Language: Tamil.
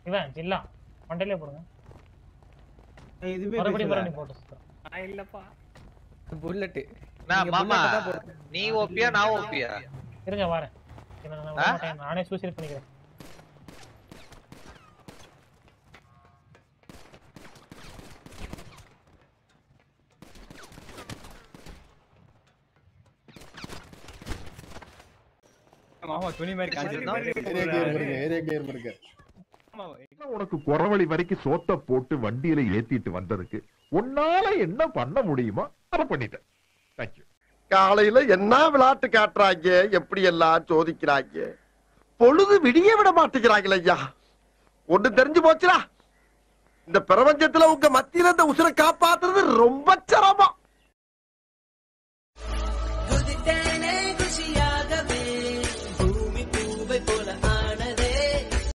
இவன் ஜில்லா மண்டையிலே போடுங்க இதுவே மறுபடியும் பேசல. மறுபடியும் போட்டு சுத்துறேன். நான் இல்லப்பா புல்லட் நான் மாமா நீ ஓபியா நான் ஓபியா இருங்க வரேன் இவனை நான் விட ஆ? மாட்டேன். நானே சூசைட் பண்ணிக்கிறேன் மாமா துணி மாதிரி உனக்கு குறவழி வரைக்கும் சோத்த போட்டு வண்டியில ஏத்திட்டு வந்ததுக்கு உன்னால என்ன பண்ண முடியுமோ அதை பண்ணிட்டேன் தேங்க்யூ காலையில என்ன விளையாட்டு காட்டுறாங்க எப்படி எல்லாம் சோதிக்கிறாங்க பொழுது விடிய விட மாட்டேங்கிறாங்களே ஐயா ஒண்ணு தெரிஞ்சு போச்சுடா இந்த பிரபஞ்சத்துல உங்க மத்தியில இந்த உசுரை காப்பாத்துறது ரொம்ப சிரமம்